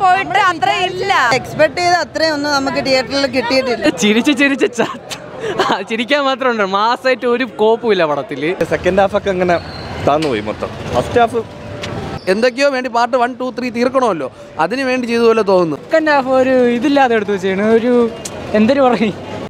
പോയിട്ട് അത്ര ഇല്ല എക്സ്പെക്ട് ചെയ്ത അത്രയും ഒന്നും നമുക്ക് തിയേറ്ററിൽ കിട്ടിയിട്ടില്ല ചിരിച്ച് ചിരിച്ച് ചത്ത് ആ, ചിരിക്കാൻ മാത്രമുണ്ട് മാസമായിട്ട് ഒരു കോപ്പുമില്ല പടത്തില് സെക്കൻഡ് ഹാഫ് ഒക്കെ അങ്ങനെ താന്നുപോയി മൊത്തം ഫസ്റ്റ് ഹാഫ് എന്തൊക്കെയോ വേണ്ടി പാർട്ട് വൺ ടു ത്രീ തീർക്കണമല്ലോ അതിന് വേണ്ടി ചെയ്തു പോലെ തോന്നുന്നു സെക്കൻഡ് ഹാഫ് ഒരു ഇതില്ലാതെ എടുത്തു വെച്ചാണ് ഒരു എന്തൊരു പറയും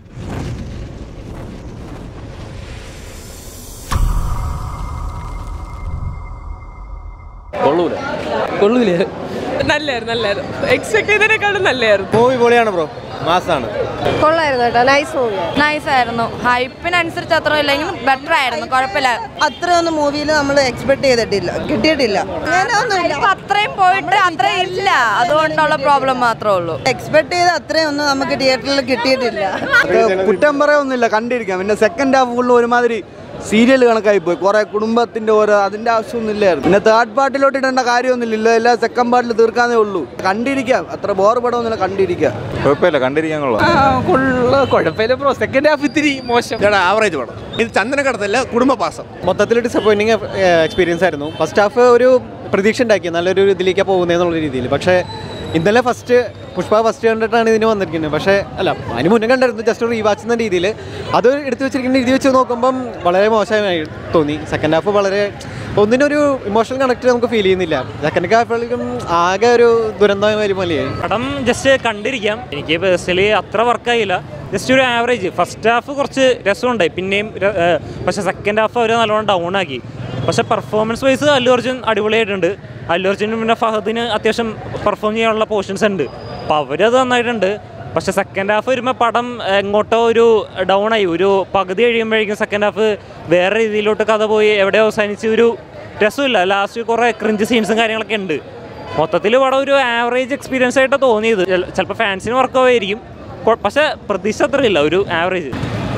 കൊള്ളൂല കൊള്ളൂലേ നല്ലായിരുന്നു നല്ലായിരുന്നു എക്സ്പെക്ട് ചെയ്തതിനേക്കാളും നല്ലായിരുന്നു മൂവി പൊളിയാണ് ബ്രോ മാസാണ് കൊള്ളായിരുന്നു കേട്ടോ നൈസ് മൂവി നൈസ് ആയിരുന്നു ഹൈപ്പിനനുസരിച്ച് അത്ര ഇല്ലെങ്കിലും ബെറ്റർ ആയിരുന്നു കുഴപ്പമില്ല അത്രയൊന്നും മൂവിയിൽ നമ്മൾ എക്സ്പെക്ട് ചെയ്തിട്ടില്ല കിട്ടിയിട്ടില്ല അങ്ങനെയൊന്നുമില്ല ഇപ്പൊ അത്രയും പോയിട്ട് അത്ര ഇല്ല അതുകൊണ്ടുള്ള പ്രോബ്ലം മാത്രമേ ഉള്ളൂ എക്സ്പെക്ട് ചെയ്ത അത്രയും ഒന്നും നമുക്ക് തിയേറ്ററിൽ കിട്ടിയിട്ടില്ല കുറ്റം പറയാനൊന്നുമില്ല കണ്ടിരിക്കാം പിന്നെ സെക്കൻഡ് ഹാഫ് ഫുള്ള് ഒരുമാതിരി സീരിയൽ കണക്കായി പോയി കുറെ കുടുംബത്തിന്റെ ഓരോ അതിന്റെ ആവശ്യമൊന്നും ഇല്ലായിരുന്നു പിന്നെ തേർഡ് പാർട്ടിലോട്ട് ഇടേണ്ട കാര്യമൊന്നുമില്ല എല്ലാം സെക്കൻഡ് പാർട്ടിൽ തീർക്കാനേ ഉള്ളൂ കണ്ടിരിക്കാം അത്ര ബോർ പടമൊന്നുമില്ല കണ്ടിരിക്കാം കുഴപ്പമില്ല കണ്ടിരിക്കാൻ കൊള്ളാം കൊള്ള കുഴപ്പമില്ല ബ്രോ സെക്കൻഡ് ഹാഫ് ഇത്തിരി മോശം ആവറേജ് പടം ഇത് ചന്ദനക്കടത്തല്ല കുടുംബപാസം മൊത്തത്തിൽ ഡിസപ്പോയിൻറ്റിങ് എക്സ്പീരിയൻസ് ആയിരുന്നു ഫസ്റ്റ് ഹാഫ് ഒരു പ്രതീക്ഷ ഉണ്ടാക്കി നല്ലൊരു ഇതിലേക്കാണ് പോകുന്നതെന്നുള്ള രീതിയിൽ പക്ഷേ ഇന്നലെ ഫസ്റ്റ് പുഷ്പ ഫസ്റ്റ് കണ്ടിട്ടാണ് ഇതിന് വന്നിരിക്കുന്നത് പക്ഷേ അല്ല അതിന് മുന്നേ കണ്ടായിരുന്നു ജസ്റ്റ് റീവാച്ച് എന്ന രീതിയിൽ അത് എടുത്തു വെച്ചിരിക്കുന്ന രീതി വെച്ച് നോക്കുമ്പം വളരെ മോശമായി തോന്നി സെക്കൻഡ് ഹാഫ് വളരെ ഒന്നിനൊരു ഇമോഷണൽ കണക്ട് നമുക്ക് ഫീൽ ചെയ്യുന്നില്ല സെക്കൻഡ് ഹാഫിലേക്കും ആകെ ഒരു ദുരന്തമായി മതിയായി പടം ജസ്റ്റ് കണ്ടിരിക്കാം എനിക്ക് പേഴ്സണലി അത്ര വർക്കായില്ല ജസ്റ്റ് ഒരു ആവറേജ് ഫസ്റ്റ് ഹാഫ് കുറച്ച് രസമുണ്ടായി പിന്നെയും ര- ഏഹ് പക്ഷേ സെക്കൻഡ് ഹാഫ് അവർ നല്ലോണം ഡൗൺ ആക്കി പക്ഷേ പെർഫോമൻസ് വൈസ് അല്ലു അർജുൻ അടിപൊളിയായിട്ടുണ്ട് അല്ലു അർജുനും പിന്നെ ഫഹദിന് അത്യാവശ്യം പെർഫോം ചെയ്യാനുള്ള പോർഷൻസ് ഉണ്ട് അപ്പോൾ അവരത് നന്നായിട്ടുണ്ട് പക്ഷേ സെക്കൻഡ് ഹാഫ് വരുമ്പോൾ പടം എങ്ങോട്ടോ ഒരു ഡൗൺ ആയി ഒരു പകുതി കഴിയുമ്പോഴേക്കും സെക്കൻഡ് ഹാഫ് വേറെ രീതിയിലോട്ട് കഥ പോയി എവിടെ അവസാനിച്ച് ഒരു രസമില്ല ലാസ്റ്റ് കുറേ ക്രിഞ്ച് സീൻസും കാര്യങ്ങളൊക്കെ ഉണ്ട് മൊത്തത്തിൽ പടം ഒരു ആവറേജ് എക്സ്പീരിയൻസ് ആയിട്ടാണ് തോന്നിയത് ചിലപ്പോൾ ഫാൻസിന് വർക്കാവായിരിക്കും പക്ഷേ പ്രതീക്ഷ അത്രയില്ല ഒരു ആവറേജ്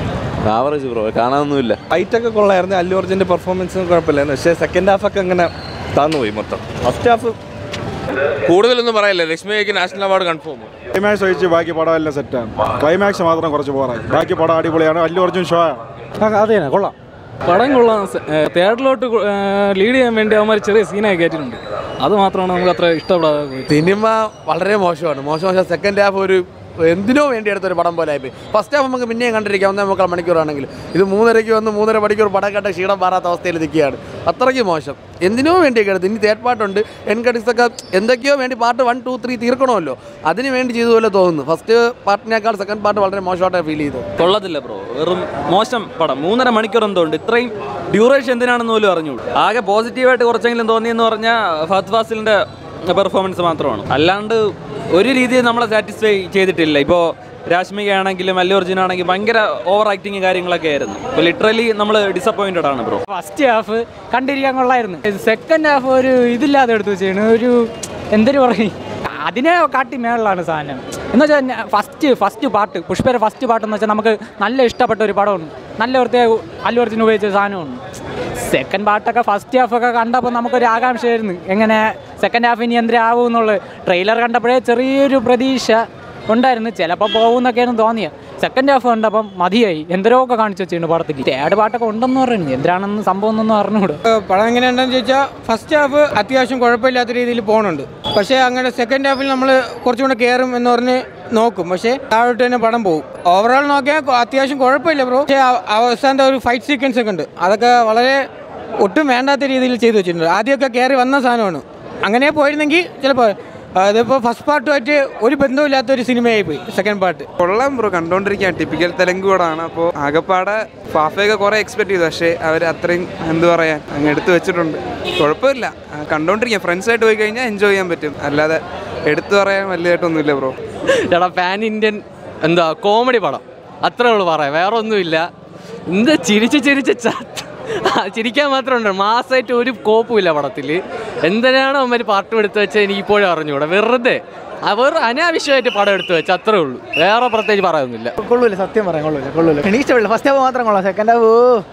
ആവറേജ് ബ്രോ കാണാനൊന്നുമില്ല ഫൈറ്റ് ഒക്കെ കൊള്ളായിരുന്നു അല്ലു അർജുന്റെ പെർഫോമൻസും കുഴപ്പമില്ലായിരുന്നു പക്ഷേ സെക്കൻഡ് ഹാഫ് ഒക്കെ അങ്ങനെ താന്നുപോയി മൊത്തം ഫസ്റ്റ് ഹാഫ് കൂടുതലൊന്നും പറയല്ലേ ലക്ഷ്മിക്ക് നാഷണൽ അവാർഡ് കൺഫേം ക്ലൈമാക്സ് ഒഴിച്ച് ബാക്കി പടം എല്ലാം സെറ്റാണ് ക്ലൈമാക്സ് മാത്രം കുറച്ച് പോറായി ബാക്കി പടം അടിപൊളിയാണ് അല്ലു അർജുൻ ഷോ അതെ കൊള്ളാം പടം കൊള്ളാം തേർഡിലോട്ട് ലീഡ് ചെയ്യാൻ വേണ്ടി അവന്മാർ ചെറിയ സീനായി കയറ്റിയിട്ടുണ്ട് അത് മാത്രമാണ് നമുക്ക് അത്ര ഇഷ്ടപ്പെടാതെ പോയത് സിനിമ വളരെ മോശമാണ് മോശം മോശം സെക്കൻഡ് ഹാഫ് ഒരു എന്തിനോ വേണ്ടി എടുത്തൊരു പടം പോലെ ആയിപ്പോയി ഫസ്റ്റ് ഹാഫ് നമുക്ക് പിന്നെയും കണ്ടിരിക്കാം ഒന്നേ മുക്കാൽ മണിക്കൂറാണെങ്കിൽ ഇത് മൂന്നരയ്ക്ക് വന്ന് മൂന്നര മണിക്കൂർ പടം കണ്ട ക്ഷീണം മാറാത്ത അവസ്ഥയിൽ നിൽക്കുകയാണ് അത്രയ്ക്ക് മോശം എന്തിനോ വേണ്ടിയൊക്കെ എടുത്ത് ഇനി തേർഡ് പാർട്ടുണ്ട് എൻ കടിസൊക്കെ എന്തൊക്കെയോ വേണ്ടി പാർട്ട് വൺ ടു ത്രീ തീർക്കണമല്ലോ അതിന് വേണ്ടി ചെയ്തു പോലെ തോന്നുന്നു ഫസ്റ്റ് പാർട്ടിനേക്കാൾ സെക്കൻഡ് പാർട്ട് വളരെ മോശമായിട്ടാണ് ഫീൽ ചെയ്തത് കൊള്ളത്തില്ല ബ്രോ വെറും മോശം പടം മൂന്നര മണിക്കൂർ എന്തുകൊണ്ട് ഇത്രയും ഡ്യൂറേഷൻ എന്തിനാണെന്ന് പോലും അറിഞ്ഞു ആകെ പോസിറ്റീവായിട്ട് കുറച്ചെങ്കിലും തോന്നിയെന്ന് പറഞ്ഞാൽ ഫഹദ് ഫാസിലിൻ്റെ പെർഫോമൻസ് മാത്രമാണ് അല്ലാണ്ട് ഒരു രീതിയിൽ നമ്മളെ സാറ്റിസ്ഫൈ ചെയ്തിട്ടില്ല ഇപ്പോൾ രാശ്മിക ആണെങ്കിലും അല്ലു അർജുൻ ആണെങ്കിലും ഭയങ്കര ഓവർ ആക്ടിങ് കാര്യങ്ങളൊക്കെ ആയിരുന്നു ഇപ്പോൾ ലിറ്ററലി നമ്മൾ ഡിസപ്പോയിൻറ്റഡ് ആണ് ബ്രോ ഫസ്റ്റ് ഹാഫ് കണ്ടിരിക്കാൻ കൊള്ളായിരുന്നു സെക്കൻഡ് ഹാഫ് ഒരു ഇതില്ലാതെ എടുത്തു വെച്ചാണ് ഒരു എന്തൊരു പറയും അതിനെ കാട്ടി മേളിലാണ് സാധനം എന്ന് വെച്ചാൽ ഫസ്റ്റ് ഫസ്റ്റ് പാട്ട് പുഷ്പയുടെ ഫസ്റ്റ് പാട്ട് എന്ന് വെച്ചാൽ നമുക്ക് നല്ല ഇഷ്ടപ്പെട്ട ഒരു പടമാണ് നല്ല പ്രത്യേക അല്ലു അർജുൻ ഉപയോഗിച്ച സാധനമാണ് സെക്കൻഡ് പാർട്ടൊക്കെ ഫസ്റ്റ് ഹാഫൊക്കെ കണ്ടപ്പോൾ നമുക്കൊരു ആകാംക്ഷയായിരുന്നു എങ്ങനെ സെക്കൻഡ് ഹാഫ് ഇനി എന്തിനാവും എന്നുള്ളത് ട്രെയിലർ കണ്ടപ്പോഴേ ചെറിയൊരു പ്രതീക്ഷ ഉണ്ടായിരുന്നു ചിലപ്പോൾ പോകുന്നൊക്കെയാണ് തോന്നിയത് സെക്കൻഡ് ഹാഫ് കണ്ടപ്പം മതിയായി എന്തരോ ഒക്കെ കാണിച്ചു വെച്ചിട്ടുണ്ട് പടത്തിൽ തേർഡ് പാട്ടൊക്കെ ഉണ്ടെന്ന് പറയുന്നു എന്തിനാണെന്ന് സംഭവം എന്നൊന്നും അറിഞ്ഞുകൂടും പടം എങ്ങനെയുണ്ടെന്ന് ചോദിച്ചാൽ ഫസ്റ്റ് ഹാഫ് അത്യാവശ്യം കുഴപ്പമില്ലാത്ത രീതിയിൽ പോകുന്നുണ്ട് പക്ഷേ അങ്ങനെ സെക്കൻഡ് ഹാഫിൽ നമ്മൾ കുറച്ചും കൂടെ കയറും എന്ന് പറഞ്ഞ് നോക്കും പക്ഷേ താഴോട്ട് തന്നെ പടം പോകും ഓവറോൾ നോക്കിയാൽ കൊ- അത്യാവശ്യം കുഴപ്പമില്ല ബ്രോ പക്ഷേ അവ- അവസാനത്തെ ഒരു ഫൈറ്റ് സീക്വൻസ് ഒക്കെ ഉണ്ട് അതൊക്കെ വളരെ ഒട്ടും വേണ്ടാത്ത രീതിയിൽ ചെയ്തു വെച്ചിട്ടുണ്ട് ആദ്യമൊക്കെ കയറി വന്ന സാധനമാണ് അങ്ങനെ പോയിരുന്നെങ്കിൽ ചിലപ്പോൾ അതിപ്പോൾ ഫസ്റ്റ് പാർട്ടുമായിട്ട് ഒരു ബന്ധമില്ലാത്ത ഒരു സിനിമയായി പോയി സെക്കൻഡ് പാർട്ട് കൊള്ളാം ബ്രോ കണ്ടോണ്ടിരിക്കാൻ ടിപ്പിക്കൽ തെലുങ്ക് പടമാണ് അപ്പോൾ ആകെപ്പാടെ ഫാഫയൊക്കെ കുറേ എക്സ്പെക്ട് ചെയ്തു പക്ഷേ അവർ അത്രയും എന്ത് പറയാൻ അങ്ങ് എടുത്തു വെച്ചിട്ടുണ്ട് കുഴപ്പമില്ല ആ, കണ്ടോണ്ടിരിക്കാം ഫ്രണ്ട്സായിട്ട് പോയി കഴിഞ്ഞാൽ എൻജോയ് ചെയ്യാൻ പറ്റും അല്ലാതെ എടുത്തു പറയാൻ വലിയതായിട്ടൊന്നുമില്ല ബ്രോ ചേട്ടാ പാൻ ഇന്ത്യൻ എന്താ കോമഡി പടം അത്രേ ഉള്ളൂ പറയാം വേറെ ഒന്നുമില്ല എന്താ ചിരിച്ച് ചിരിച്ച് ചത്ത് ആ, ചിരിക്കാൻ മാത്രമുണ്ട് മാസമായിട്ട് ഒരു കോപ്പുമില്ല പടത്തിൽ എന്തിനാണ് അവന്മാർ പാർട്ട് എടുത്ത് വെച്ചാൽ എനിക്ക് ഇപ്പോഴും അറിഞ്ഞുകൂടാ വെറുതെ അവർ അനാവശ്യമായിട്ട് പടം എടുത്ത് വെച്ച് അത്രേ ഉള്ളൂ വേറെ പ്രത്യേകിച്ച് പറയാനൊന്നുമില്ല കൊള്ളൂല സത്യം പറയാം കൊള്ളൂല കൊള്ളൂല എനിക്ക് ഇഷ്ടമില്ല ഫസ്റ്റ് ഹാഫ് മാത്രം കൊള്ളാം സെക്കൻഡ് ഹാഫ്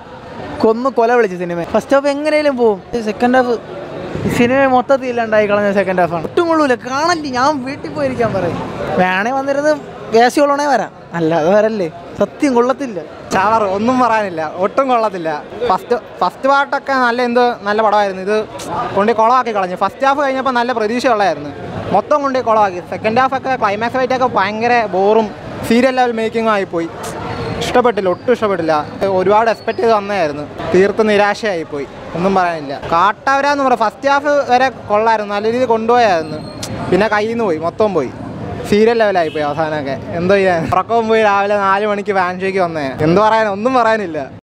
കൊന്നു കൊല വിളിച്ച സിനിമ ഫസ്റ്റ് ഹാഫ് എങ്ങനെയും പോവും സെക്കൻഡ് ഹാഫ് സിനിമ മൊത്തത്തിൽ ഇല്ലാണ്ടായി കളഞ്ഞ സെക്കൻഡ് ഹാഫാണ് ഒട്ടും കൊള്ളൂല കാണല്ലേ ഞാൻ വീട്ടിൽ പോയിരിക്കാൻ പറയും വേണേ വന്നിരുന്ന് വേസി കൊള്ളണേ വരാം അല്ലാതെ വരല്ലേ സത്യം കൊള്ളത്തില്ല ചാവറ് ഒന്നും പറയാനില്ല ഒട്ടും കൊള്ളത്തില്ല ഫസ്റ്റ് ഫസ്റ്റ് പാർട്ടൊക്കെ നല്ല എന്ത് നല്ല പടമായിരുന്നു ഇത് കൊണ്ട് കുളമാക്കി കളഞ്ഞു ഫസ്റ്റ് ഹാഫ് കഴിഞ്ഞപ്പോൾ നല്ല പ്രതീക്ഷ ഉള്ളായിരുന്നു മൊത്തം കൊണ്ടേ കുളമാക്കി സെക്കൻഡ് ഹാഫ് ഒക്കെ ക്ലൈമാക്സ് ഫൈറ്റൊക്കെ ഭയങ്കര ബോറും സീരിയൽ ലെവൽ മേക്കിംഗ് ആയിപ്പോയി ഇഷ്ടപ്പെട്ടില്ല ഒട്ടും ഇഷ്ടപ്പെട്ടില്ല ഒരുപാട് എക്സ്പെക്ട് ചെയ്ത് വന്നതായിരുന്നു തീർത്ത് നിരാശയായി പോയി ഒന്നും പറയാനില്ല കാട്ടാവരാന്ന് പറയാം ഫസ്റ്റ് ഹാഫ് വരെ കൊള്ളായിരുന്നു നല്ല രീതിയിൽ കൊണ്ടുപോയായിരുന്നു പിന്നെ കയ്യിൽ നിന്ന് പോയി മൊത്തം പോയി സീരിയൽ ലെവലായി പോയി അവസാനമൊക്കെ എന്തോ ചെയ്യാൻ ഉറക്കവും പോയി രാവിലെ നാല് മണിക്ക് ഫാൻ ഷോയ്ക്ക് വന്നേ എന്ത് പറയാൻ ഒന്നും പറയാനില്ല